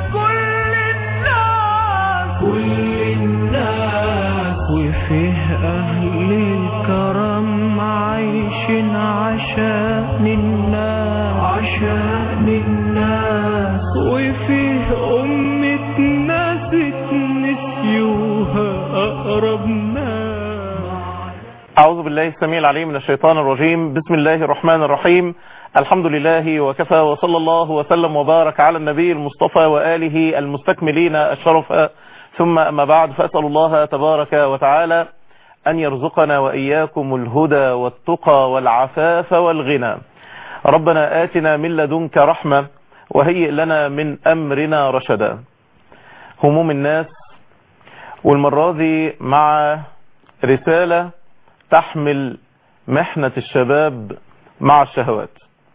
كل الناس كل الناس وفيه أهل الكرم عايشين عشان الناس عشان الناس وفيه أمة ناس نسيوها أقرب ناس أعوذ بالله السميع العليم من الشيطان الرجيم بسم الله الرحمن الرحيم الحمد لله وكفى وصلى الله وسلم وبارك على النبي المصطفى وآله المستكملين الشرف ثم أما بعد فأسأل الله تبارك وتعالى أن يرزقنا وإياكم الهدى والتقى والعفاف والغنى ربنا آتنا من لدنك رحمة وهيئ لنا من أمرنا رشدا هموم الناس والمرة دي مع رسالة تحمل محنة الشباب مع الشهوات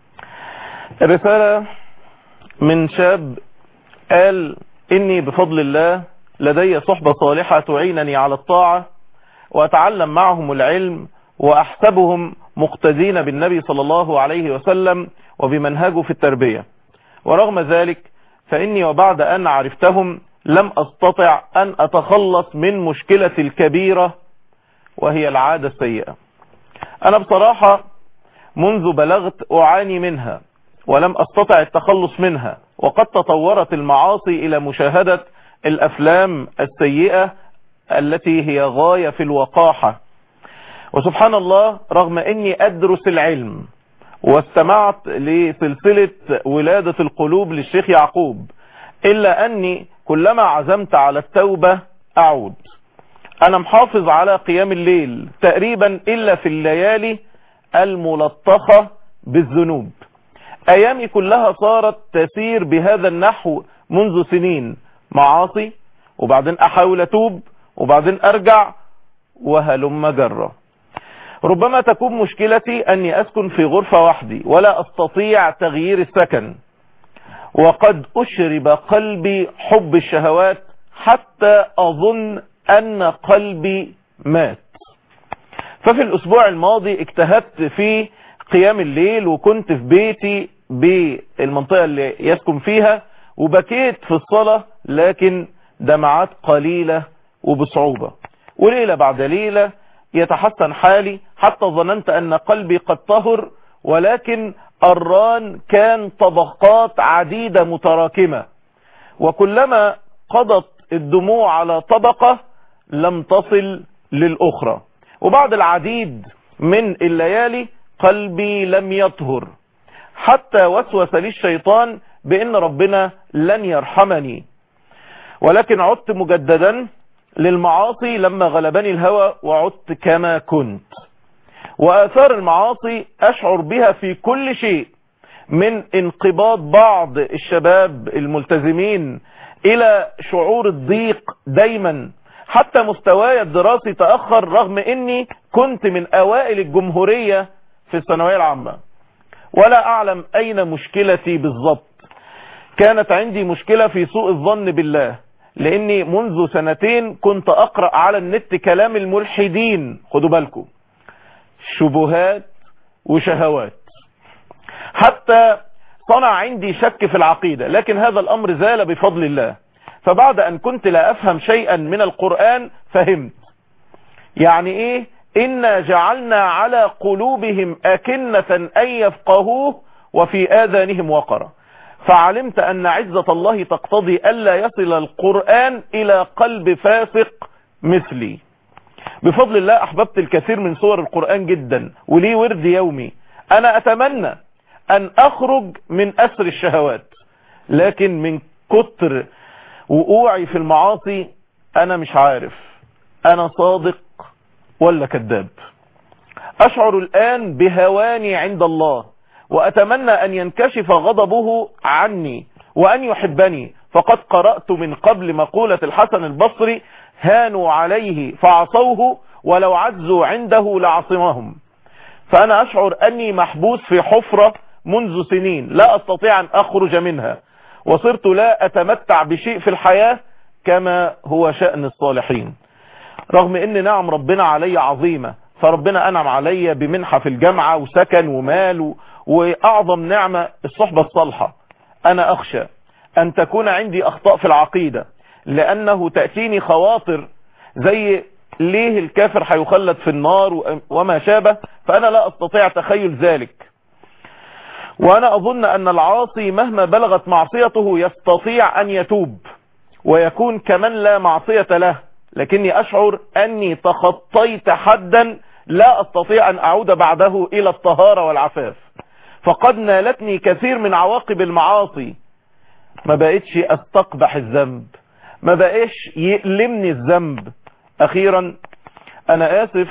الرسالة من شاب قال إني بفضل الله لدي صحبة صالحة تعينني على الطاعة وأتعلم معهم العلم وأحسبهم مقتدين بالنبي صلى الله عليه وسلم وبمنهجه في التربية ورغم ذلك فإني وبعد أن عرفتهم لم أستطع أن أتخلص من مشكلة الكبيرة وهي العادة السيئة أنا بصراحة منذ بلغت أعاني منها ولم أستطع التخلص منها وقد تطورت المعاصي إلى مشاهدة الأفلام السيئة التي هي غاية في الوقاحة وسبحان الله رغم أني أدرس العلم واستمعت لسلسلة ولادة القلوب للشيخ يعقوب إلا أني كلما عزمت على التوبة أعود أنا محافظ على قيام الليل تقريبا إلا في الليالي الملطخة بالذنوب أيامي كلها صارت تسير بهذا النحو منذ سنين معاصي وبعدين أحاول أتوب وبعدين أرجع وهلم جرة ربما تكون مشكلتي أني أسكن في غرفة وحدي ولا أستطيع تغيير السكن وقد أشرب قلبي حب الشهوات حتى أظن أن قلبي مات ففي الأسبوع الماضي اجتهدت في قيام الليل وكنت في بيتي بالمنطقة اللي يسكن فيها وبكيت في الصلاة لكن دمعات قليلة وبصعوبة وليلة بعد ليلة يتحسن حالي حتى ظننت أن قلبي قد طهر ولكن الران كان طبقات عديدة متراكمة وكلما قضت الدموع على طبقة لم تصل للأخرى وبعد العديد من الليالي قلبي لم يطهر حتى وسوس لي الشيطان بأن ربنا لن يرحمني ولكن عدت مجددا للمعاصي لما غلبني الهوى وعدت كما كنت وآثار المعاصي أشعر بها في كل شيء من انقباض بعض الشباب الملتزمين إلى شعور الضيق دايما حتى مستواي الدراسي تأخر رغم أني كنت من أوائل الجمهورية في الثانوية العامة ولا أعلم أين مشكلتي بالضبط كانت عندي مشكلة في سوء الظن بالله لأني منذ سنتين كنت أقرأ على النت كلام الملحدين خدوا بالكم شبهات وشهوات حتى صنع عندي شك في العقيدة لكن هذا الأمر زال بفضل الله فبعد أن كنت لا أفهم شيئا من القرآن فهمت يعني إيه إنا جعلنا على قلوبهم أكنة أن يفقهوه وفي آذانهم وقرا فعلمت أن عزة الله تقتضي ألا يصل القرآن إلى قلب فاسق مثلي بفضل الله أحببت الكثير من صور القرآن جدا ولي ورد يومي أنا أتمنى أن أخرج من أسر الشهوات لكن من كتر وقوعي في المعاصي أنا مش عارف أنا صادق ولا كذاب أشعر الآن بهواني عند الله وأتمنى أن ينكشف غضبه عني وأن يحبني فقد قرأت من قبل مقولة الحسن البصري هانوا عليه فعصوه ولو عزوا عنده لعصمهم فأنا أشعر أني محبوس في حفرة منذ سنين لا أستطيع أن أخرج منها وصرت لا أتمتع بشيء في الحياة كما هو شأن الصالحين رغم ان نعم ربنا علي عظيمة فربنا انعم علي بمنحة في الجامعة وسكن ومال و... واعظم نعمة الصحبة الصالحة انا اخشى أن تكون عندي أخطاء في العقيدة لأنه تأتيني خواطر زي ليه الكافر هيخلد في النار وما شابه فأنا لا أستطيع تخيل ذلك وأنا أظن أن العاصي مهما بلغت معصيته يستطيع أن يتوب ويكون كمن لا معصية له لكني أشعر أني تخطيت حدا لا أستطيع أن أعود بعده إلى الطهارة والعفاف فقد نالتني كثير من عواقب المعاصي ما بقتش أستقبح الذنب ما بقاش يألمني الذنب أخيرا أنا آسف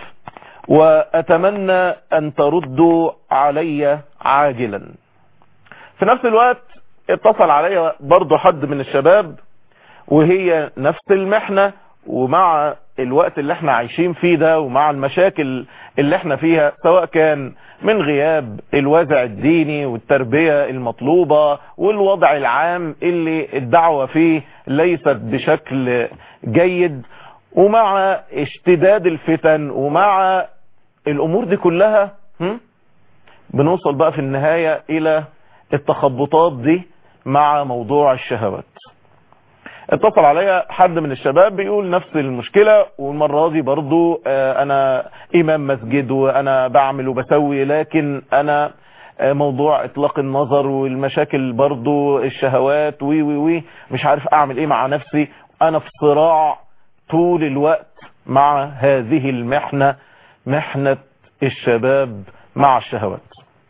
وأتمنى أن تردوا علي عاجلا في نفس الوقت اتصل علي برضو حد من الشباب وهي نفس المحنة ومع الوقت اللي احنا عايشين فيه ده ومع المشاكل اللي احنا فيها سواء كان من غياب الوازع الديني والتربية المطلوبة والوضع العام اللي الدعوة فيه ليست بشكل جيد ومع اشتداد الفتن ومع الامور دي كلها هم؟ بنوصل بقى في النهاية الى التخبطات دي مع موضوع الشهوات اتصل عليا حد من الشباب بيقول نفس المشكلة والمرة دي برضو اه انا امام مسجد وانا بعمل وبسوي لكن انا اه موضوع اطلاق النظر والمشاكل برضو الشهوات وي وي وي مش عارف اعمل ايه مع نفسي انا في صراع طول الوقت مع هذه المحنة محنة الشباب مع الشهوات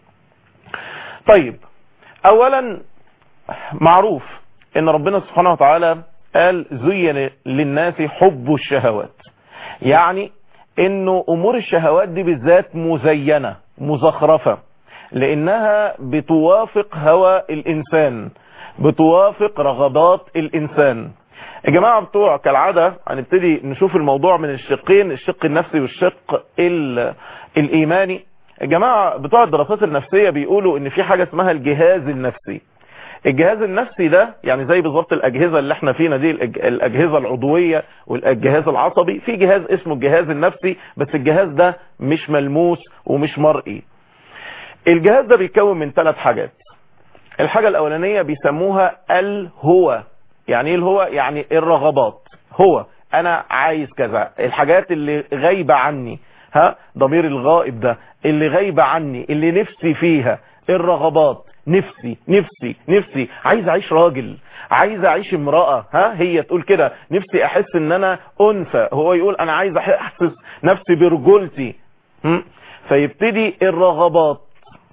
طيب اولا معروف ان ربنا سبحانه وتعالى قال زين للناس حب الشهوات يعني انه امور الشهوات دي بالذات مزينة مزخرفة لانها بتوافق هوى الانسان بتوافق رغبات الانسان الجماعة بتوع كالعادة هنبتدي نشوف الموضوع من الشقين الشق النفسي والشق الايماني الجماعة بتوع الدراسات النفسية بيقولوا ان في حاجة اسمها الجهاز النفسي الجهاز النفسي ده يعني زي بالظبط الاجهزة اللي احنا فينا دي الاجهزة العضوية والجهاز العصبي في جهاز اسمه الجهاز النفسي بس الجهاز ده مش ملموس ومش مرئي الجهاز ده بيتكون من ثلاث حاجات الحاجة الاولانية بيسموها الهوى يعني ايه الهوى يعني الرغبات هو انا عايز كذا الحاجات اللي غايبة عني ها ضمير الغائب ده اللي غايبة عني اللي نفسي فيها الرغبات نفسي نفسي نفسي عايز اعيش راجل عايز اعيش امرأة ها هي تقول كده نفسي احس ان انا انثى هو يقول انا عايز احسس نفسي برجولتي فيبتدي الرغبات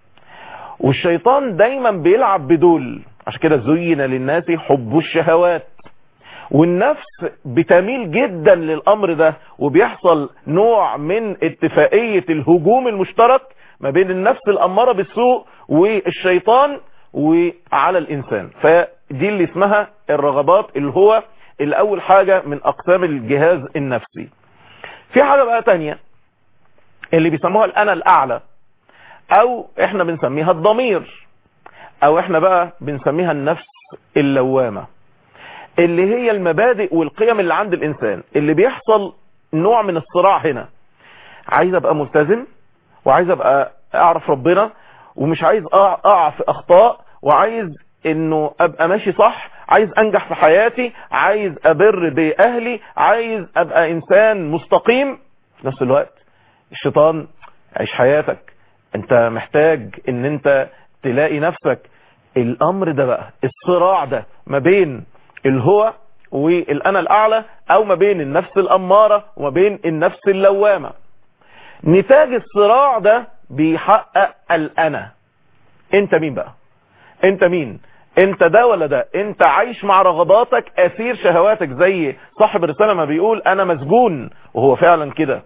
والشيطان دايما بيلعب بدول عشان كده زين للناس حب الشهوات والنفس بتميل جدا للامر ده وبيحصل نوع من اتفاقية الهجوم المشترك ما بين النفس الامارة بالسوء والشيطان وعلى الانسان فدي اللي اسمها الرغبات اللي هو الاول حاجة من اقسام الجهاز النفسي في حاجة بقى تانية اللي بيسموها الانا الاعلى او احنا بنسميها الضمير او احنا بقى بنسميها النفس اللوامة اللي هي المبادئ والقيم اللي عند الانسان اللي بيحصل نوع من الصراع هنا عايز ابقى ملتزم وعايز ابقى اعرف ربنا ومش عايز اقع في اخطاء وعايز انه ابقى ماشي صح عايز انجح في حياتي عايز ابر باهلي عايز ابقى انسان مستقيم في نفس الوقت الشيطان عيش حياتك انت محتاج ان انت تلاقي نفسك الامر ده بقى الصراع ده ما بين الهوى والانا الاعلى او ما بين النفس الامارة وما بين النفس اللوامة نتاج الصراع ده بيحقق الانا انت مين بقى انت مين انت ده ولا ده انت عايش مع رغباتك اسير شهواتك زي صاحب الرسالة ما بيقول انا مسجون وهو فعلا كده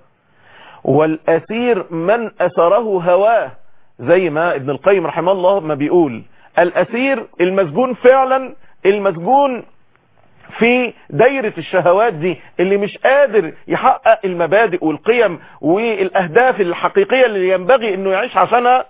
والاسير من اسره هواه زي ما ابن القيم رحمه الله ما بيقول الاسير المسجون فعلا المسجون في دايرة الشهوات دي اللي مش قادر يحقق المبادئ والقيم والاهداف الحقيقية اللي ينبغي انه يعيش عشانها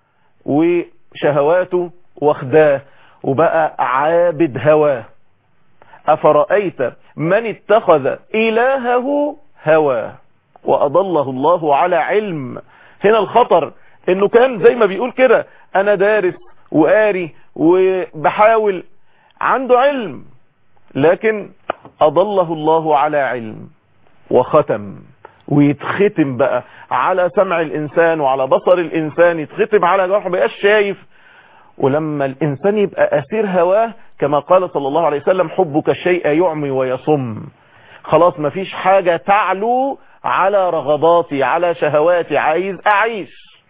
وشهواته واخداه وبقى عابد هواه افرأيت من اتخذ الهه هواه واضله الله على علم هنا الخطر انه كان زي ما بيقول كده انا دارس وقاري وبحاول عنده علم لكن أضله الله على علم وختم ويتختم بقى على سمع الإنسان وعلى بصر الإنسان يتختم على جرح بقاش شايف ولما الإنسان يبقى أسير هواه كما قال صلى الله عليه وسلم حبك الشيء يعمي ويصم خلاص مفيش حاجة تعلو على رغباتي على شهواتي عايز أعيش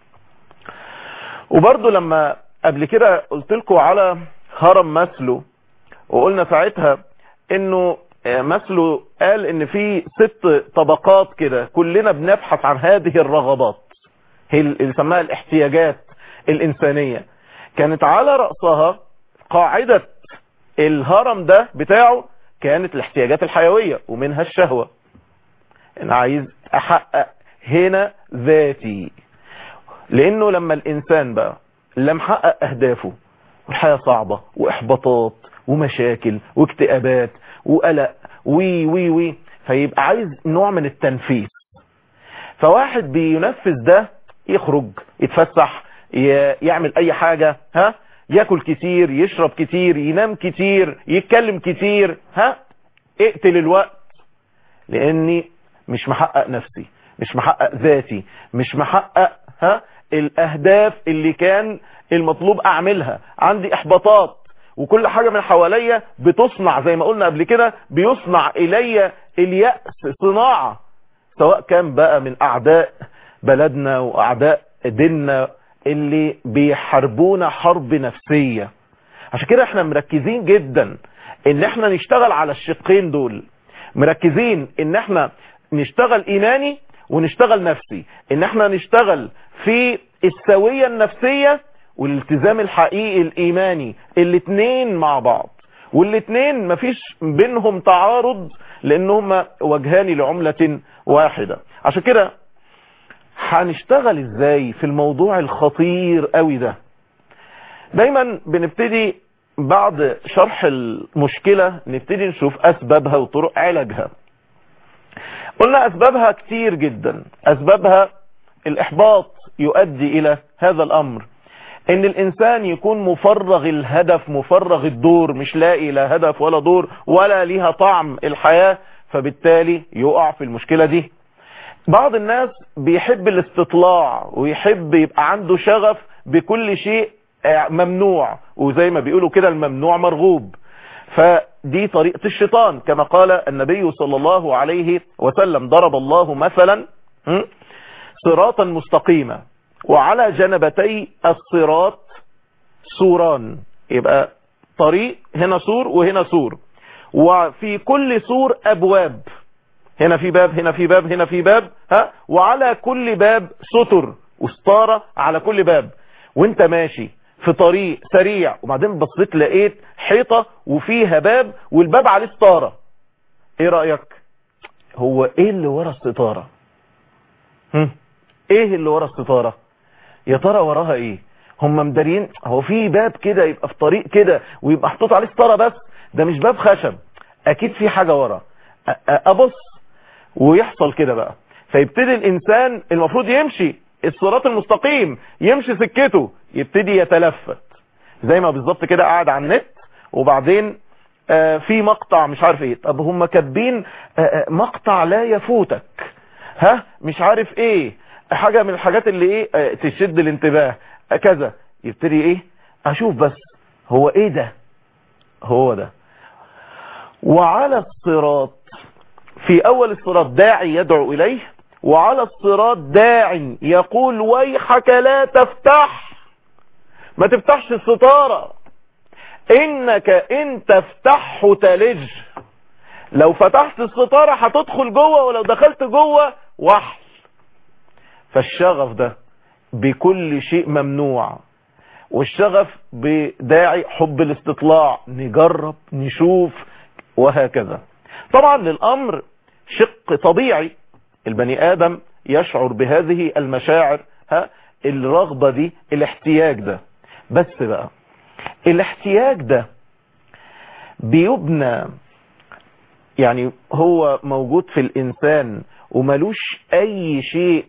وبرضو لما قبل كده قلت لكم على هرم مسلو وقلنا ساعتها انه مسلو قال ان في ست طبقات كده كلنا بنبحث عن هذه الرغبات هي اللي سماها الاحتياجات الانسانية كانت على رأسها قاعدة الهرم ده بتاعه كانت الاحتياجات الحيوية ومنها الشهوة انا عايز احقق هنا ذاتي لانه لما الانسان بقى لم حقق اهدافه والحياة صعبة واحباطات ومشاكل واكتئابات وقلق وي وي وي فيبقى عايز نوع من التنفيذ فواحد بينفذ ده يخرج يتفسح يعمل اي حاجة ها ياكل كتير يشرب كتير ينام كتير يتكلم كتير ها اقتل الوقت لاني مش محقق نفسي مش محقق ذاتي مش محقق ها الاهداف اللي كان المطلوب اعملها عندي احباطات وكل حاجة من حواليا بتصنع زي ما قلنا قبل كده بيصنع الي اليأس صناعة سواء كان بقى من اعداء بلدنا واعداء ديننا اللي بيحاربونا حرب نفسية عشان كده احنا مركزين جدا ان احنا نشتغل على الشقين دول مركزين ان احنا نشتغل ايماني ونشتغل نفسي ان احنا نشتغل في السوية النفسية والالتزام الحقيقي الايماني الاتنين مع بعض والاتنين مفيش بينهم تعارض لانهما وجهان لعملة واحدة عشان كده هنشتغل ازاي في الموضوع الخطير قوي ده دايما بنبتدي بعد شرح المشكلة نبتدي نشوف اسبابها وطرق علاجها قلنا اسبابها كتير جدا اسبابها الاحباط يؤدي الى هذا الامر ان الانسان يكون مفرغ الهدف مفرغ الدور مش لاقي لا هدف ولا دور ولا ليها طعم الحياة فبالتالي يقع في المشكلة دي بعض الناس بيحب الاستطلاع ويحب يبقى عنده شغف بكل شيء ممنوع وزي ما بيقولوا كده الممنوع مرغوب فدي طريقة الشيطان كما قال النبي صلى الله عليه وسلم ضرب الله مثلا صراطا مستقيما وعلى جنبتي الصراط سوران يبقى طريق هنا سور وهنا سور وفي كل سور ابواب هنا في باب هنا في باب هنا في باب ها وعلى كل باب ستر وستارة على كل باب وانت ماشي في طريق سريع وبعدين بصيت لقيت حيطة وفيها باب والباب عليه ستارة ايه رأيك هو ايه اللي ورا الستارة هم؟ ايه اللي ورا الستارة يا ترى وراها ايه هم مدارين هو في باب كده يبقى في طريق كده ويبقى محطوط عليه ستاره بس ده مش باب خشب اكيد في حاجة ورا ابص ويحصل كده بقى فيبتدي الانسان المفروض يمشي الصراط المستقيم يمشي سكته يبتدي يتلفت زي ما بالظبط كده قاعد على النت وبعدين آه في مقطع مش عارف ايه طب هم كاتبين آه مقطع لا يفوتك ها مش عارف ايه حاجة من الحاجات اللي ايه آه تشد الانتباه كذا يبتدي ايه اشوف بس هو ايه ده هو ده وعلى الصراط في اول الصراط داعي يدعو اليه وعلى الصراط داع يقول ويحك لا تفتح ما تفتحش الستارة انك ان تفتحه تلج لو فتحت الستارة هتدخل جوه ولو دخلت جوه وحل فالشغف ده بكل شيء ممنوع والشغف بداعي حب الاستطلاع نجرب نشوف وهكذا طبعا للأمر شق طبيعي البني آدم يشعر بهذه المشاعر ها الرغبة دي الاحتياج ده بس بقى الاحتياج ده بيبنى يعني هو موجود في الإنسان وملوش أي شيء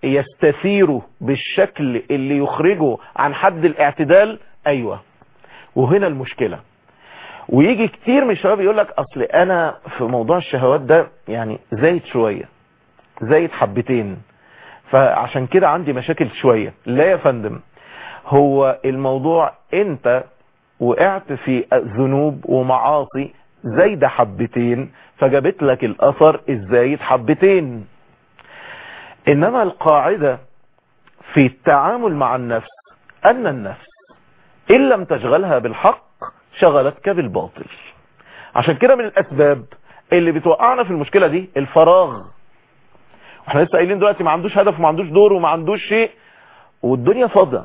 بيستثيره بالشكل اللي يخرجه عن حد الاعتدال أيوة وهنا المشكلة ويجي كتير من الشباب يقول لك اصل انا في موضوع الشهوات ده يعني زايد شوية زايد حبتين فعشان كده عندي مشاكل شوية لا يا فندم هو الموضوع انت وقعت في ذنوب ومعاصي زايدة حبتين فجابت لك الاثر الزايد حبتين انما القاعدة في التعامل مع النفس ان النفس ان لم تشغلها بالحق شغلتك بالباطل عشان كده من الاسباب اللي بتوقعنا في المشكلة دي الفراغ احنا لسه قايلين دلوقتي ما عندوش هدف وما عندوش دور وما عندوش شيء والدنيا فاضيه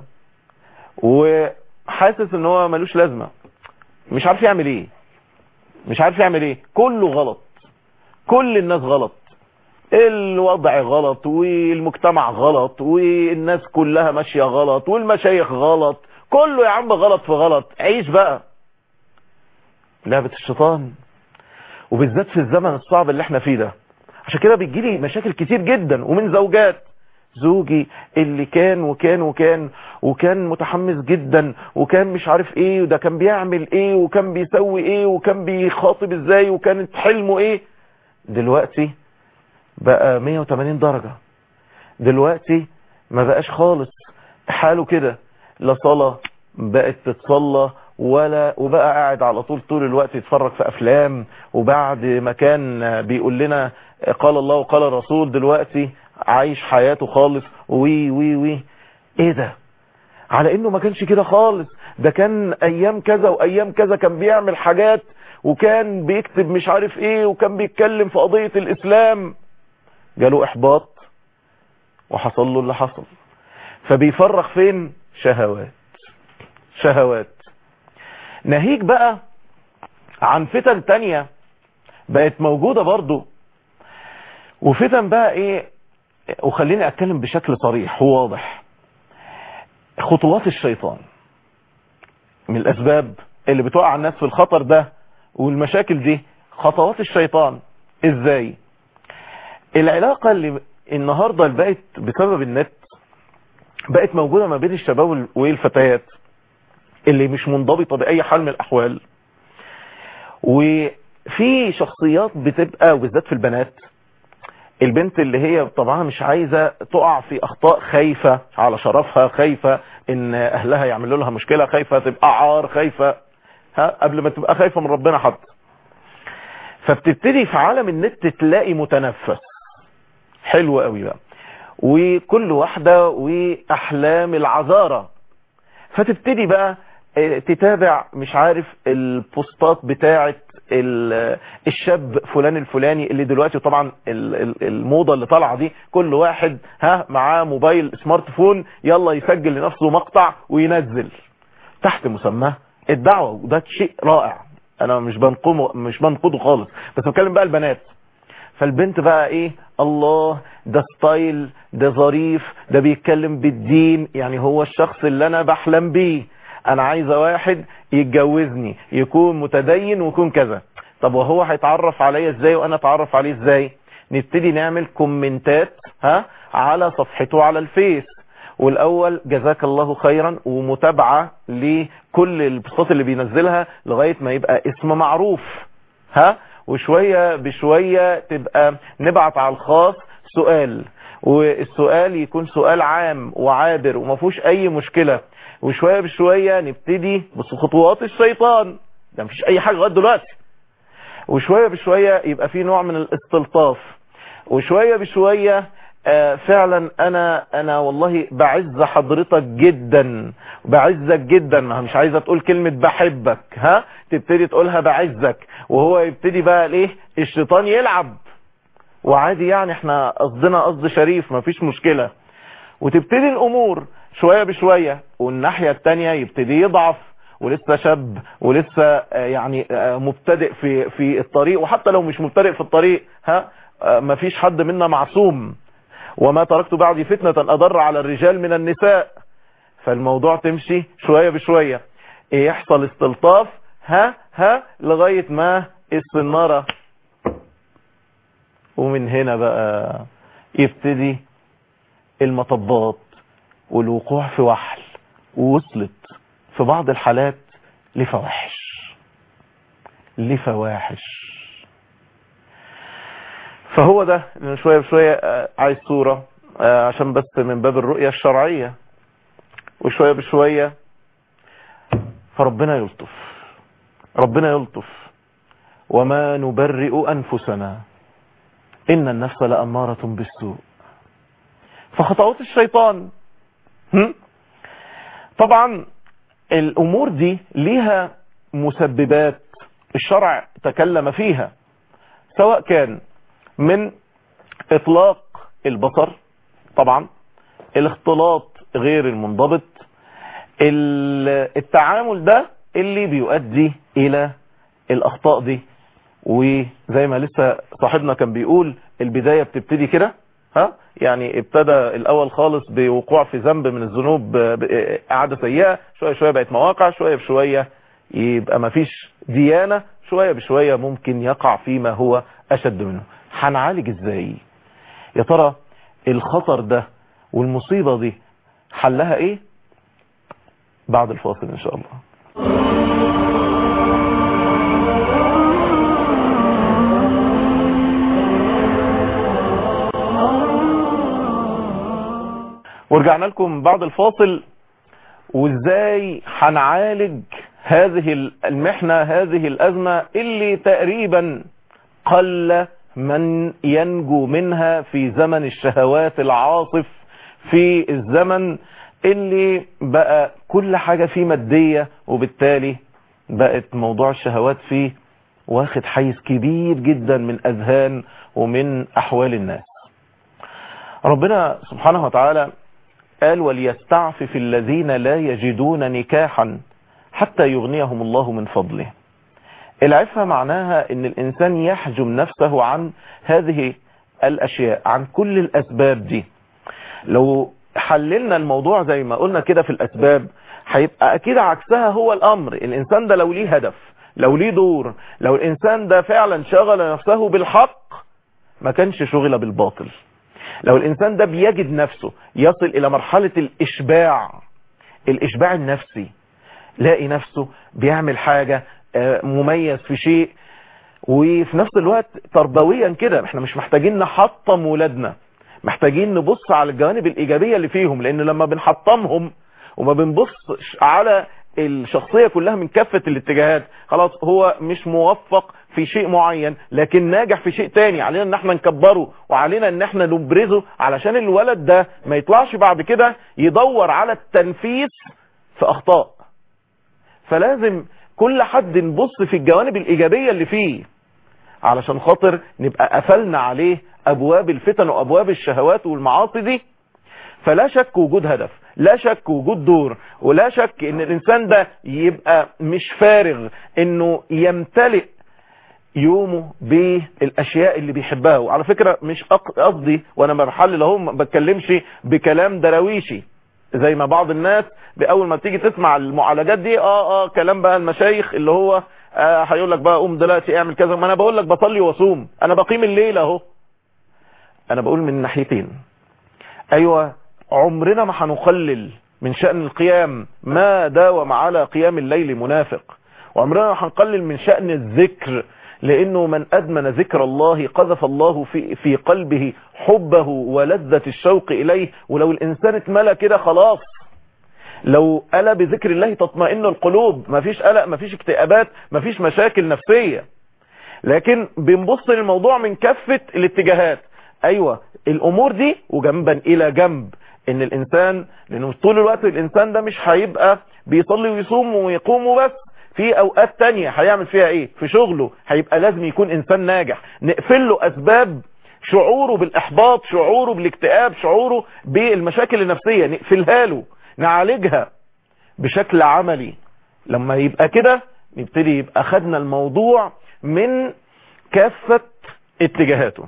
وحاسس ان هو ملوش لازمه مش عارف يعمل ايه مش عارف يعمل ايه كله غلط كل الناس غلط الوضع غلط والمجتمع غلط والناس كلها ماشيه غلط والمشايخ غلط كله يا عم غلط في غلط عيش بقى لعبه الشيطان وبالذات في الزمن الصعب اللي احنا فيه ده عشان كده بتجيلي مشاكل كتير جدا ومن زوجات زوجي اللي كان وكان وكان وكان متحمس جدا وكان مش عارف ايه وده كان بيعمل ايه وكان بيسوي ايه وكان بيخاطب ازاي وكانت حلمه ايه دلوقتي بقى 180 درجة دلوقتي ما بقاش خالص حاله كده لا صلاة بقت تتصلى ولا وبقى قاعد على طول طول الوقت يتفرج في افلام وبعد ما كان بيقول لنا قال الله وقال الرسول دلوقتي عايش حياته خالص وي وي وي ايه ده على انه ما كانش كده خالص ده كان ايام كذا وايام كذا كان بيعمل حاجات وكان بيكتب مش عارف ايه وكان بيتكلم في قضية الاسلام جاله احباط وحصل له اللي حصل فبيفرغ فين شهوات شهوات ناهيك بقى عن فتن تانية بقت موجودة برضو وفتن بقى ايه وخليني اتكلم بشكل صريح وواضح خطوات الشيطان من الاسباب اللي بتوقع الناس في الخطر ده والمشاكل دي خطوات الشيطان ازاي العلاقة اللي النهاردة اللي بقت بسبب النت بقت موجودة ما بين الشباب والفتيات اللي مش منضبطة بأي حال من الأحوال وفي شخصيات بتبقى وبالذات في البنات البنت اللي هي طبعا مش عايزة تقع في أخطاء خايفة على شرفها خايفة إن أهلها يعملوا لها مشكلة خايفة تبقى عار خايفة ها قبل ما تبقى خايفة من ربنا حتى فبتبتدي في عالم النت تلاقي متنفس حلو قوي بقى وكل واحدة وأحلام العذارة فتبتدي بقى تتابع مش عارف البوستات بتاعة الشاب فلان الفلاني اللي دلوقتي طبعا الموضة اللي طالعة دي كل واحد ها معاه موبايل سمارت فون يلا يسجل لنفسه مقطع وينزل تحت مسماه الدعوة وده شيء رائع انا مش بنقوم مش بنقضه خالص بس بتكلم بقى البنات فالبنت بقى ايه الله ده ستايل ده ظريف ده بيتكلم بالدين يعني هو الشخص اللي انا بحلم بيه انا عايزه واحد يتجوزني يكون متدين ويكون كذا طب وهو هيتعرف عليا ازاي وانا اتعرف عليه ازاي نبتدي نعمل كومنتات ها على صفحته على الفيس والاول جزاك الله خيرا ومتابعة لكل البوستات اللي بينزلها لغاية ما يبقى اسم معروف ها وشوية بشوية تبقى نبعت على الخاص سؤال والسؤال يكون سؤال عام وعابر وما فيهوش اي مشكلة وشوية بشوية نبتدي بس خطوات الشيطان ده مفيش اي حاجة لغايه دلوقتي وشوية بشوية يبقى في نوع من الاستلطاف وشوية بشوية آه فعلا انا انا والله بعز حضرتك جدا بعزك جدا ما مش عايزه تقول كلمه بحبك ها تبتدي تقولها بعزك وهو يبتدي بقى الايه الشيطان يلعب وعادي يعني احنا قصدنا قصد شريف ما فيش مشكله وتبتدي الامور شويه بشويه والناحيه الثانيه يبتدي يضعف ولسه شاب ولسه آه يعني آه مبتدئ في في الطريق وحتى لو مش مبتدئ في الطريق ها ما فيش حد منا معصوم وما تركت بعدي فتنة أضر على الرجال من النساء فالموضوع تمشي شوية بشوية يحصل استلطاف ها ها لغاية ما السنارة ومن هنا بقى يبتدي المطبات والوقوع في وحل ووصلت في بعض الحالات لفواحش لفواحش فهو ده إن شوية بشوية آه، عايز صورة آه، عشان بس من باب الرؤية الشرعية وشوية بشوية فربنا يلطف ربنا يلطف وما نبرئ أنفسنا إن النفس لأمارة بالسوء فخطوات الشيطان هم؟ طبعا الأمور دي ليها مسببات الشرع تكلم فيها سواء كان من إطلاق البصر طبعا الاختلاط غير المنضبط ال- التعامل ده اللي بيؤدي إلى الأخطاء دي وزي ما لسه صاحبنا كان بيقول البداية بتبتدي كده ها يعني ابتدى الاول خالص بوقوع في ذنب من الذنوب ب- قعدة سيئة شوية شوية بقت مواقع شوية بشوية يبقى ما فيش ديانة شوية بشوية ممكن يقع فيما هو اشد منه هنعالج ازاي يا ترى الخطر ده والمصيبة دي حلها ايه بعد الفاصل ان شاء الله ورجعنا لكم بعد الفاصل وازاي هنعالج هذه المحنة هذه الازمة اللي تقريبا قل من ينجو منها في زمن الشهوات العاصف في الزمن اللي بقى كل حاجة فيه مادية وبالتالي بقت موضوع الشهوات فيه واخد حيز كبير جدا من اذهان ومن احوال الناس ربنا سبحانه وتعالى قال وليستعفف الذين لا يجدون نكاحا حتى يغنيهم الله من فضله العفة معناها ان الانسان يحجم نفسه عن هذه الاشياء عن كل الاسباب دي لو حللنا الموضوع زي ما قلنا كده في الاسباب هيبقى اكيد عكسها هو الامر الانسان ده لو ليه هدف لو ليه دور لو الانسان ده فعلا شغل نفسه بالحق ما كانش شغل بالباطل لو الانسان ده بيجد نفسه يصل الى مرحلة الاشباع الاشباع النفسي لاقي نفسه بيعمل حاجة آه، مميز في شيء وفي نفس الوقت تربويا كده احنا مش محتاجين نحطم ولادنا محتاجين نبص على الجوانب الايجابية اللي فيهم لان لما بنحطمهم وما بنبصش على الشخصية كلها من كافة الاتجاهات خلاص هو مش موفق في شيء معين لكن ناجح في شيء تاني علينا ان احنا نكبره وعلينا ان احنا نبرزه علشان الولد ده ما يطلعش بعد كده يدور على التنفيذ في اخطاء فلازم كل حد نبص في الجوانب الايجابية اللي فيه علشان خاطر نبقى قفلنا عليه ابواب الفتن وابواب الشهوات والمعاصي دي فلا شك وجود هدف لا شك وجود دور ولا شك ان الانسان ده يبقى مش فارغ انه يمتلئ يومه بالاشياء اللي بيحبها وعلى فكرة مش أق- قصدي وانا بحلل اهو ما بتكلمش بكلام درويشي زي ما بعض الناس باول ما تيجي تسمع المعالجات دي اه اه كلام بقى المشايخ اللي هو آه هيقول لك بقى قوم دلوقتي اعمل كذا ما انا بقول لك بصلي واصوم انا بقيم الليل اهو انا بقول من ناحيتين ايوه عمرنا ما هنقلل من شأن القيام ما داوم على قيام الليل منافق وعمرنا ما هنقلل من شأن الذكر لانه من ادمن ذكر الله قذف الله في, في قلبه حبه ولذة الشوق اليه ولو الانسان اتملى كده خلاص لو ألا بذكر الله تطمئن القلوب مفيش قلق مفيش اكتئابات مفيش مشاكل نفسية لكن بنبص للموضوع من كافة الاتجاهات ايوه الامور دي وجنبا الى جنب ان الانسان لانه طول الوقت الانسان ده مش هيبقى بيصلي ويصوم ويقوم وبس في اوقات تانية هيعمل فيها ايه في شغله هيبقى لازم يكون انسان ناجح نقفل له اسباب شعوره بالاحباط شعوره بالاكتئاب شعوره بالمشاكل النفسية نقفلها له نعالجها بشكل عملي لما يبقى كده نبتدي يبقى خدنا الموضوع من كافة اتجاهاته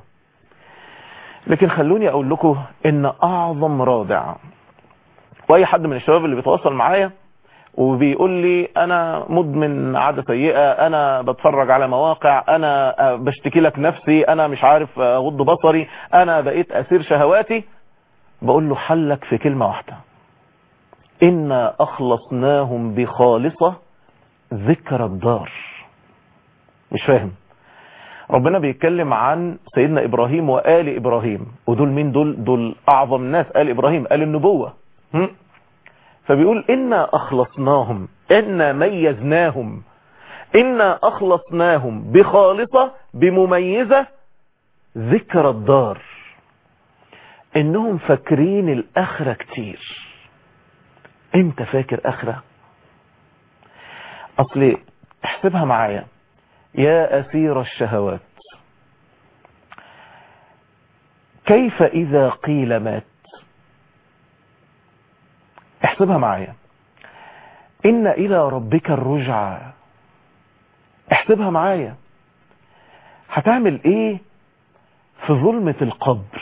لكن خلوني اقول لكم ان اعظم رادع واي حد من الشباب اللي بيتواصل معايا وبيقول لي انا مدمن عادة سيئة انا بتفرج على مواقع انا بشتكي لك نفسي انا مش عارف اغض بصري انا بقيت اسير شهواتي بقول له حلك في كلمة واحدة إنا أخلصناهم بخالصة ذكر الدار مش فاهم ربنا بيتكلم عن سيدنا إبراهيم وآل إبراهيم ودول مين دول دول أعظم ناس آل إبراهيم آل النبوة هم؟ فبيقول إنا أخلصناهم إنا ميزناهم إنا أخلصناهم بخالصة بمميزة ذكر الدار إنهم فاكرين الآخرة كتير انت فاكر آخرة أصلي احسبها معايا يا أسير الشهوات كيف إذا قيل مات احسبها معايا إن إلى ربك الرجعى احسبها معايا هتعمل ايه في ظلمة القبر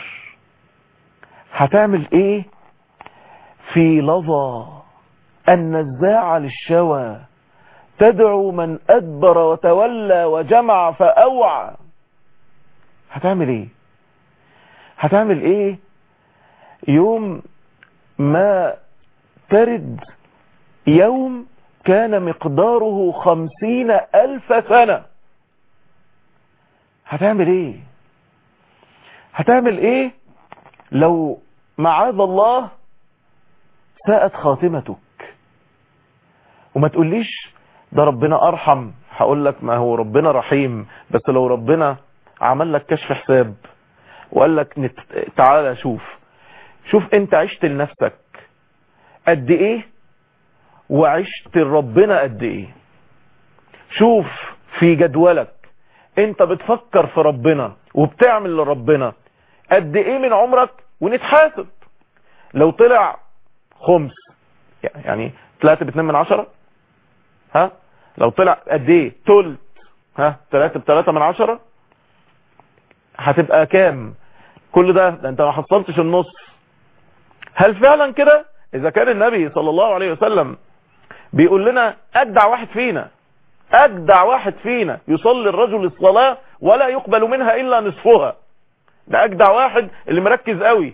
هتعمل ايه في لظى النزاع للشوى تدعو من أدبر وتولى وجمع فأوعى هتعمل ايه هتعمل ايه يوم ما ترد يوم كان مقداره خمسين ألف سنة هتعمل ايه هتعمل ايه لو معاذ الله ساءت خاتمتك وما تقوليش ده ربنا ارحم هقول لك ما هو ربنا رحيم بس لو ربنا عمل لك كشف حساب وقال لك نت... تعالى شوف شوف انت عشت لنفسك قد ايه وعشت لربنا قد ايه شوف في جدولك انت بتفكر في ربنا وبتعمل لربنا قد ايه من عمرك ونتحاسب لو طلع خمس يعني ثلاثة باتنين من عشرة ها لو طلع قد ايه تلت ها ثلاثة بثلاثة من عشرة هتبقى كام كل ده, ده انت ما حصلتش النص هل فعلا كده اذا كان النبي صلى الله عليه وسلم بيقول لنا اجدع واحد فينا اجدع واحد فينا يصلي الرجل الصلاة ولا يقبل منها الا نصفها ده اجدع واحد اللي مركز قوي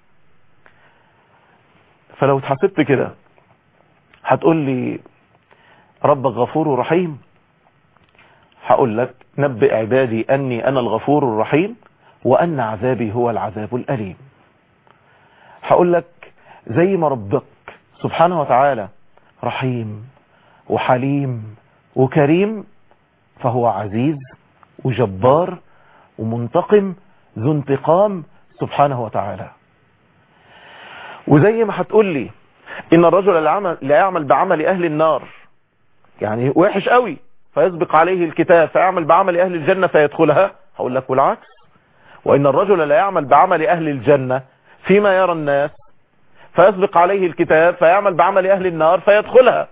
فلو اتحسبت كده هتقول لي ربك غفور رحيم هقول لك نبئ عبادي اني انا الغفور الرحيم وان عذابي هو العذاب الاليم هقول لك زي ما ربك سبحانه وتعالى رحيم وحليم وكريم فهو عزيز وجبار ومنتقم ذو انتقام سبحانه وتعالى وزي ما هتقول لي ان الرجل لا يعمل بعمل اهل النار يعني وحش قوي فيسبق عليه الكتاب فيعمل بعمل اهل الجنة فيدخلها هقول لك والعكس وان الرجل لا يعمل بعمل اهل الجنة فيما يرى الناس فيسبق عليه الكتاب فيعمل بعمل اهل النار فيدخلها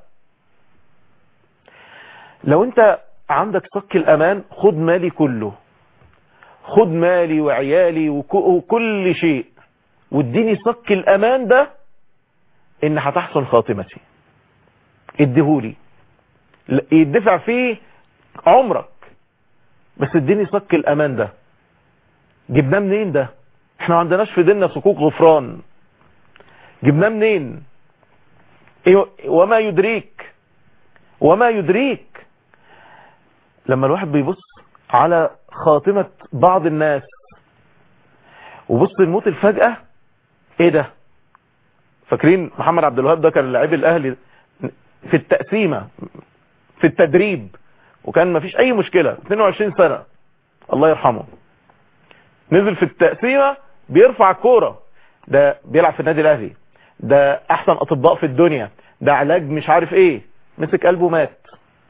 لو انت عندك صك الامان خد مالي كله خد مالي وعيالي وكل شيء واديني صك الامان ده ان هتحسن خاتمتي اديهولي يدفع فيه عمرك بس اديني صك الامان ده جبناه منين ده احنا ما عندناش في ديننا صكوك غفران جبناه منين إيه وما يدريك وما يدريك لما الواحد بيبص على خاتمة بعض الناس وبص الموت الفجأة ايه ده فاكرين محمد عبد الوهاب ده كان لاعب الاهلي في التقسيمة في التدريب وكان مفيش اي مشكلة 22 سنة الله يرحمه نزل في التقسيمة بيرفع الكورة ده بيلعب في النادي الاهلي ده احسن اطباء في الدنيا ده علاج مش عارف ايه مسك قلبه مات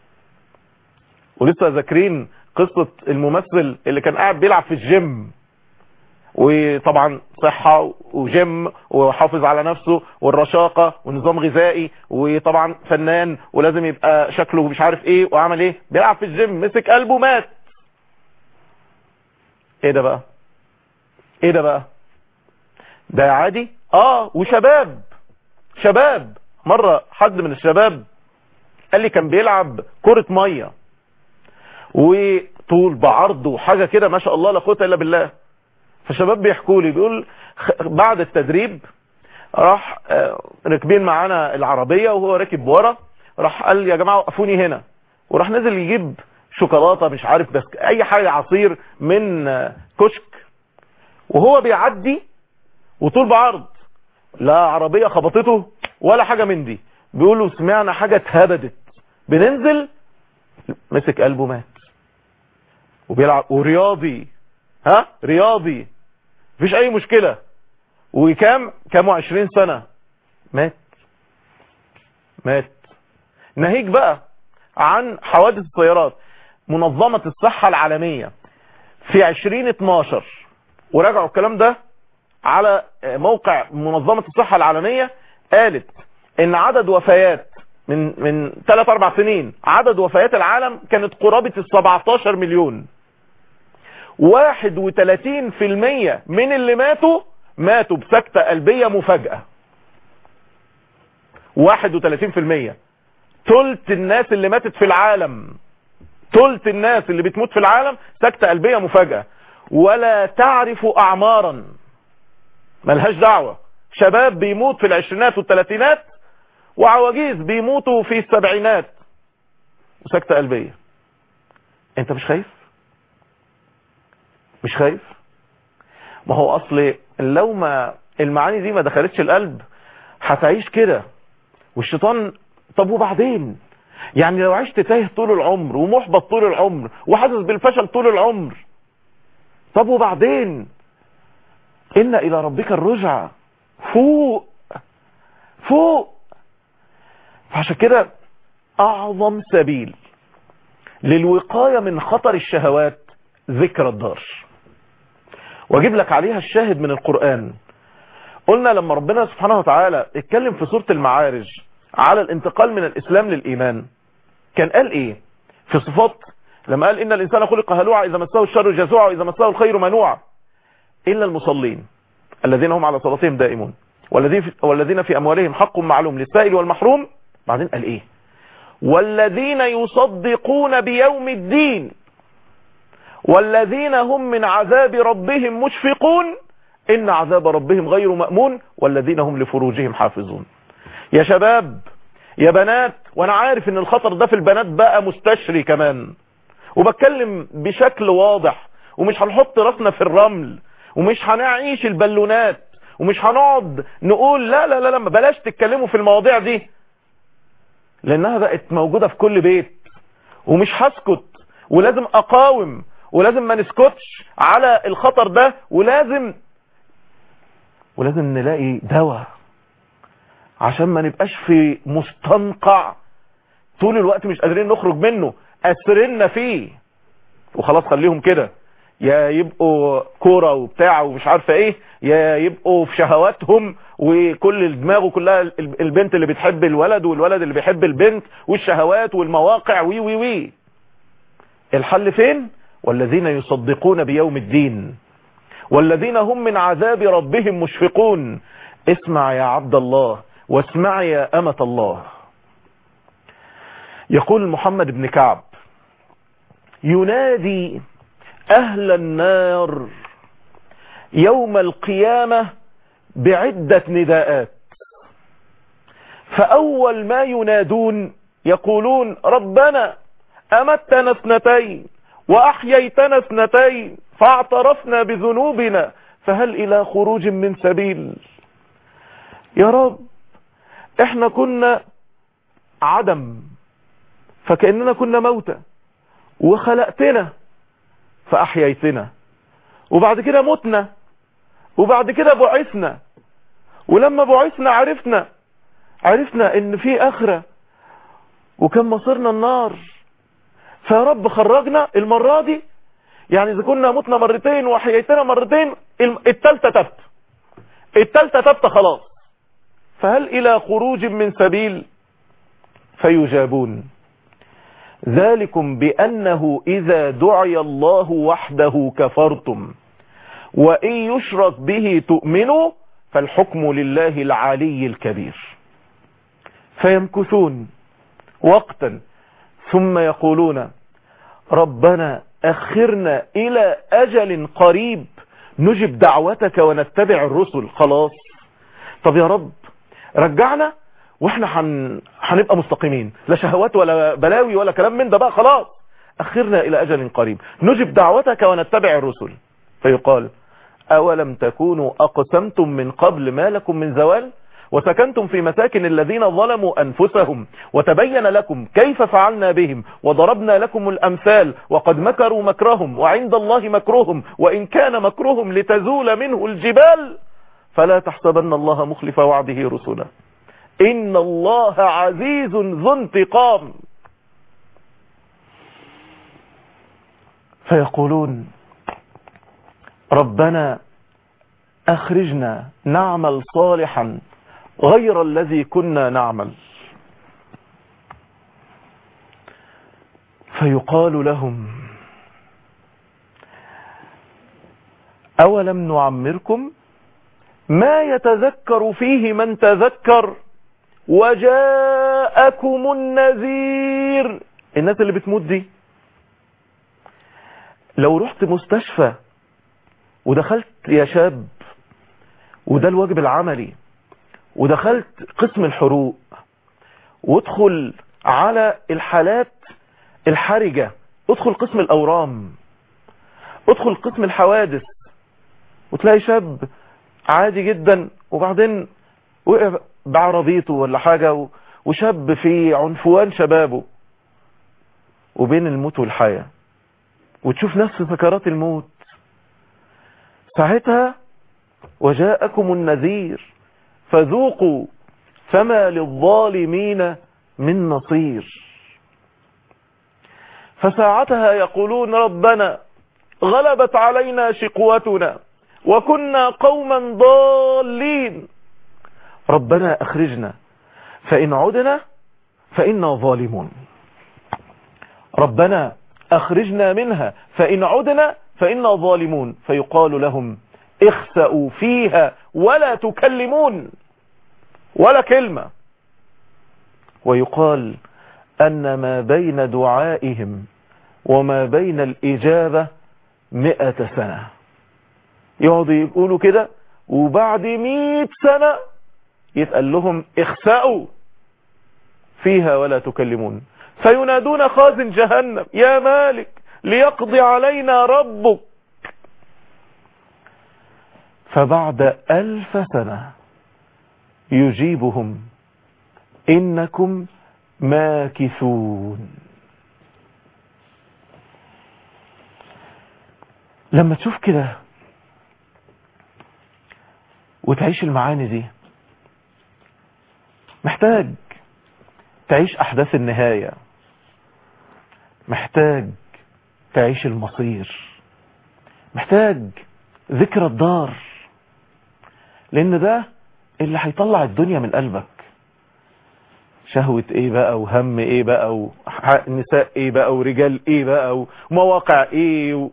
ولسه ذاكرين قصة الممثل اللي كان قاعد بيلعب في الجيم وطبعا صحة وجيم وحافظ على نفسه والرشاقة ونظام غذائي وطبعا فنان ولازم يبقى شكله مش عارف ايه وعمل ايه بيلعب في الجيم مسك قلبه مات ايه ده بقى ايه ده بقى ده عادي اه وشباب شباب مرة حد من الشباب قال لي كان بيلعب كرة مية وطول بعرض وحاجة كده ما شاء الله لا قوه الا بالله فالشباب بيحكوا لي بيقول بعد التدريب راح راكبين معانا العربية وهو راكب ورا راح قال يا جماعة وقفوني هنا وراح نزل يجيب شوكولاتة مش عارف بس اي حاجة عصير من كشك وهو بيعدي وطول بعرض لا عربية خبطته ولا حاجة من دي بيقولوا سمعنا حاجة اتهبدت بننزل مسك قلبه مات وبيلعب ورياضي ها رياضي مفيش اي مشكلة وكام كام عشرين سنة مات مات ناهيك بقى عن حوادث السيارات منظمة الصحة العالمية في 2012 وراجعوا الكلام ده على موقع منظمة الصحة العالمية قالت ان عدد وفيات من من 3 4 سنين عدد وفيات العالم كانت قرابة ال 17 مليون 31% من اللي ماتوا ماتوا بسكتة قلبية مفاجأة 31% تلت الناس اللي ماتت في العالم تلت الناس اللي بتموت في العالم سكتة قلبية مفاجأة ولا تعرف اعمارا ملهاش دعوة شباب بيموت في العشرينات والثلاثينات وعواجيز بيموتوا في السبعينات وسكتة قلبية انت مش خايف مش خايف ما هو اصل لو ما المعاني دي ما دخلتش القلب هتعيش كده والشيطان طب وبعدين يعني لو عشت تايه طول العمر ومحبط طول العمر وحاسس بالفشل طول العمر طب وبعدين إن إلى ربك الرجعة فوق فوق فعشان كده أعظم سبيل للوقاية من خطر الشهوات ذكر الدار واجيب لك عليها الشاهد من القرآن قلنا لما ربنا سبحانه وتعالى اتكلم في سورة المعارج على الانتقال من الإسلام للإيمان كان قال إيه في صفات لما قال إن الإنسان خلق هلوعا إذا مسه الشر جزوعا وإذا مسه الخير منوعا إلا المصلين الذين هم على صلاتهم دائمون والذين في, والذين في أموالهم حق معلوم للسائل والمحروم بعدين قال إيه والذين يصدقون بيوم الدين والذين هم من عذاب ربهم مشفقون إن عذاب ربهم غير مأمون والذين هم لفروجهم حافظون يا شباب يا بنات وانا عارف ان الخطر ده في البنات بقى مستشري كمان وبتكلم بشكل واضح ومش هنحط راسنا في الرمل ومش هنعيش البالونات ومش هنقعد نقول لا لا لا لا بلاش تتكلموا في المواضيع دي لانها بقت موجودة في كل بيت ومش هسكت ولازم اقاوم ولازم ما نسكتش على الخطر ده ولازم ولازم نلاقي دواء عشان ما نبقاش في مستنقع طول الوقت مش قادرين نخرج منه اسرنا فيه وخلاص خليهم كده يا يبقوا كورة وبتاع ومش عارفة ايه يا يبقوا في شهواتهم وكل دماغه كلها البنت اللي بتحب الولد والولد اللي بيحب البنت والشهوات والمواقع وي وي وي الحل فين والذين يصدقون بيوم الدين والذين هم من عذاب ربهم مشفقون اسمع يا عبد الله واسمع يا أمة الله يقول محمد بن كعب ينادي أهل النار يوم القيامة بعدة نداءات فأول ما ينادون يقولون ربنا أمتنا اثنتين وأحييتنا اثنتين فاعترفنا بذنوبنا فهل إلى خروج من سبيل يا رب احنا كنا عدم فكأننا كنا موتى وخلقتنا فأحييتنا وبعد كده متنا وبعد كده بعثنا ولما بعثنا عرفنا عرفنا ان في اخرة وكان مصيرنا النار فيا رب خرجنا المرة دي يعني اذا كنا متنا مرتين وحييتنا مرتين التالتة تبت التالتة تبت خلاص فهل الى خروج من سبيل فيجابون ذلكم بأنه إذا دعي الله وحده كفرتم وإن يشرك به تؤمنوا فالحكم لله العلي الكبير فيمكثون وقتا ثم يقولون ربنا أخرنا إلى أجل قريب نجب دعوتك ونتبع الرسل خلاص طب يا رب رجعنا واحنا هن... هنبقى مستقيمين لا شهوات ولا بلاوي ولا كلام من ده بقى خلاص اخرنا الى اجل قريب نجب دعوتك ونتبع الرسل فيقال اولم تكونوا اقسمتم من قبل ما لكم من زوال وسكنتم في مساكن الذين ظلموا أنفسهم وتبين لكم كيف فعلنا بهم وضربنا لكم الأمثال وقد مكروا مكرهم وعند الله مكرهم وإن كان مكرهم لتزول منه الجبال فلا تحسبن الله مخلف وعده رسلا إن الله عزيز ذو انتقام فيقولون ربنا أخرجنا نعمل صالحا غير الذي كنا نعمل فيقال لهم أولم نعمركم ما يتذكر فيه من تذكر وجاءكم النذير الناس اللي بتموت دي لو رحت مستشفى ودخلت يا شاب وده الواجب العملي ودخلت قسم الحروق وادخل على الحالات الحرجة ادخل قسم الأورام ادخل قسم الحوادث وتلاقي شاب عادي جدا وبعدين وقع بعربيته ولا حاجة وشاب في عنفوان شبابه وبين الموت والحياة وتشوف نفس سكرات الموت ساعتها وجاءكم النذير فذوقوا فما للظالمين من نصير فساعتها يقولون ربنا غلبت علينا شقوتنا وكنا قوما ضالين ربنا أخرجنا فإن عدنا فإنا ظالمون ربنا أخرجنا منها فإن عدنا فإنا ظالمون فيقال لهم اخسأوا فيها ولا تكلمون ولا كلمة ويقال أن ما بين دعائهم وما بين الإجابة مئة سنة يقعدوا يقولوا كده وبعد مئة سنة يتقال لهم اخسأوا فيها ولا تكلمون فينادون خازن جهنم يا مالك ليقضي علينا ربك فبعد ألف سنة يجيبهم إنكم ماكثون لما تشوف كده وتعيش المعاني دي محتاج تعيش أحداث النهاية محتاج تعيش المصير محتاج ذكرى الدار لان ده اللي هيطلع الدنيا من قلبك شهوة ايه بقى وهم ايه بقى ونساء ايه بقى ورجال ايه بقى ومواقع ايه و...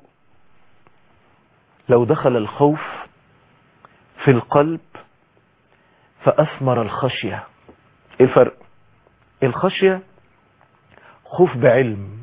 لو دخل الخوف في القلب فأثمر الخشية ايه الفرق الخشية خوف بعلم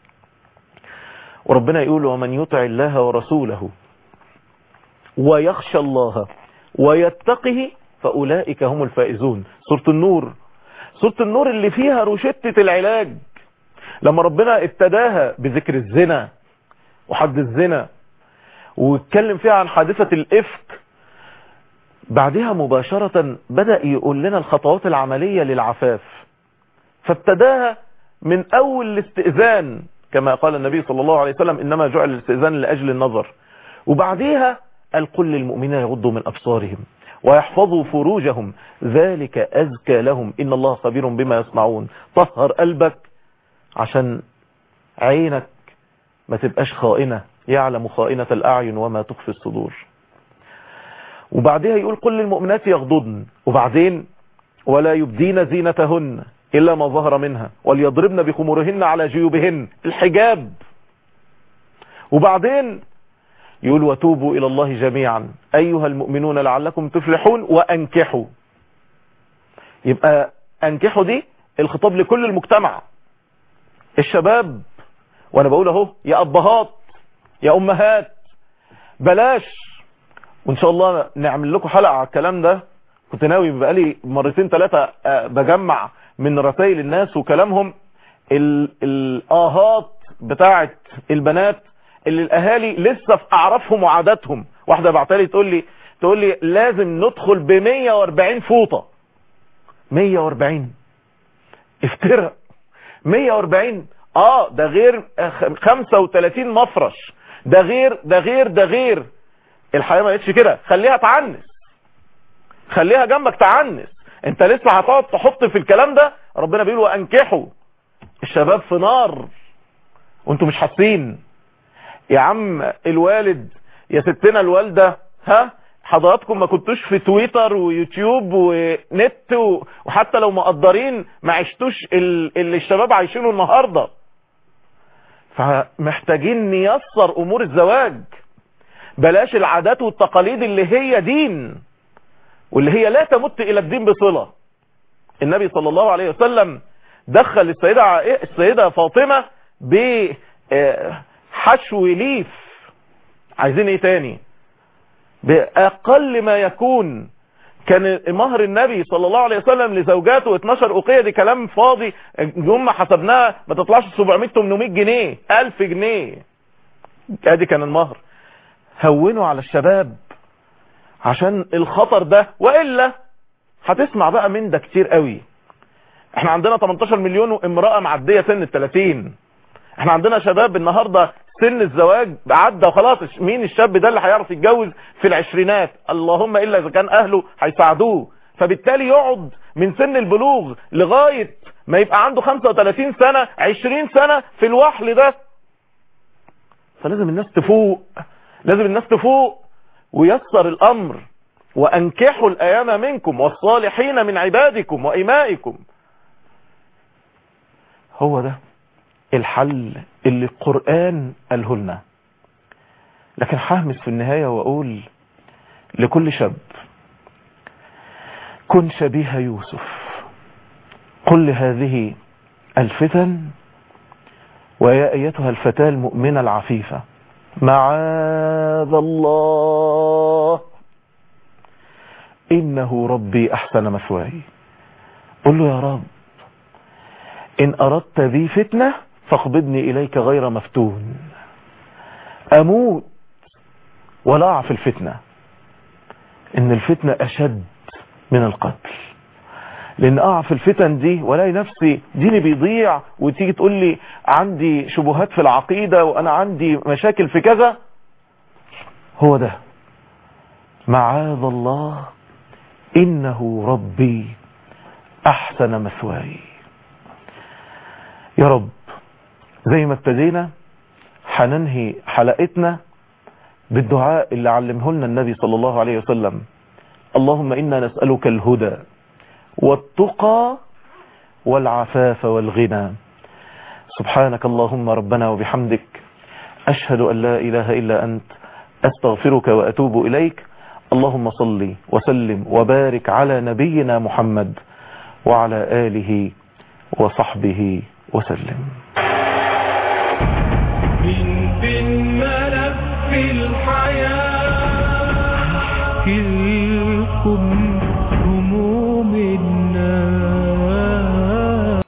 وربنا يقول ومن يطع الله ورسوله ويخشى الله ويتقه فأولئك هم الفائزون سورة النور سورة النور اللي فيها روشتة العلاج لما ربنا ابتداها بذكر الزنا وحد الزنا واتكلم فيها عن حادثة الإفك بعدها مباشرة بدأ يقول لنا الخطوات العملية للعفاف فابتداها من أول الاستئذان كما قال النبي صلى الله عليه وسلم إنما جعل الاستئذان لأجل النظر وبعديها قال قل للمؤمنين يغضوا من أبصارهم ويحفظوا فروجهم ذلك أزكى لهم إن الله خبير بما يصنعون طهر قلبك عشان عينك ما تبقاش خائنة يعلم خائنة الأعين وما تخفي الصدور وبعدها يقول قل للمؤمنات يغضضن وبعدين ولا يبدين زينتهن إلا ما ظهر منها وليضربن بخمورهن على جيوبهن الحجاب وبعدين يقول وتوبوا إلى الله جميعا أيها المؤمنون لعلكم تفلحون وأنكحوا يبقى أنكحوا دي الخطاب لكل المجتمع الشباب وأنا بقول اهو يا أبهات يا أمهات بلاش وإن شاء الله نعمل لكم حلقة على الكلام ده كنت ناوي بقالي مرتين ثلاثة بجمع من رسائل الناس وكلامهم ال- الاهات بتاعت البنات اللي الاهالي لسه في اعرافهم وعاداتهم واحدة بعتلي تقول لي تقول لي لازم ندخل ب 140 فوطة 140 افترى 140 اه ده غير خ- 35 مفرش ده غير ده غير ده غير الحياة ما بقتش كده خليها تعنس خليها جنبك تعنس انت لسه هتقعد تحط في الكلام ده ربنا بيقول وانكحوا الشباب في نار وانتوا مش حاسين يا عم الوالد يا ستنا الوالدة ها حضراتكم ما كنتوش في تويتر ويوتيوب ونت و- وحتى لو مقدرين ما عشتوش ال- اللي الشباب عايشينه النهاردة فمحتاجين نيسر امور الزواج بلاش العادات والتقاليد اللي هي دين واللي هي لا تمت الى الدين بصلة النبي صلى الله عليه وسلم دخل السيدة عائ- السيدة فاطمة بحشو ليف عايزين ايه تاني بأقل ما يكون كان مهر النبي صلى الله عليه وسلم لزوجاته 12 أقية دي كلام فاضي يوم ما حسبناها ما تطلعش 700 800 جنيه 1000 جنيه ادي كان المهر هونوا على الشباب عشان الخطر ده وإلا هتسمع بقى من ده كتير قوي احنا عندنا 18 مليون امرأة معدية سن ال 30 احنا عندنا شباب النهاردة سن الزواج عدى وخلاص مين الشاب ده اللي هيعرف يتجوز في العشرينات اللهم الا اذا كان اهله هيساعدوه فبالتالي يقعد من سن البلوغ لغاية ما يبقى عنده 35 سنة 20 سنة في الوحل ده فلازم الناس تفوق لازم الناس تفوق ويسر الامر وانكحوا الايام منكم والصالحين من عبادكم وامائكم هو ده الحل اللي القرآن قاله لنا لكن ههمس في النهاية واقول لكل شاب كن شبيه يوسف قل لهذه الفتن ويا ايتها الفتاة المؤمنة العفيفة معاذ الله انه ربي احسن مثواي قل له يا رب ان اردت بي فتنة فاقبضني اليك غير مفتون اموت ولا اقع في الفتنة ان الفتنة اشد من القتل لان اقع في الفتن دي والاقي نفسي ديني بيضيع وتيجي تقول لي عندي شبهات في العقيدة وانا عندي مشاكل في كذا هو ده معاذ الله انه ربي احسن مثواي يا رب زي ما ابتدينا هننهي حلقتنا بالدعاء اللي علمه لنا النبي صلى الله عليه وسلم اللهم إنا نسألك الهدى والتقى والعفاف والغنى سبحانك اللهم ربنا وبحمدك أشهد أن لا إله إلا أنت أستغفرك وأتوب إليك اللهم صل وسلم وبارك على نبينا محمد وعلى آله وصحبه وسلم من بين ملف الحياة احكي لكم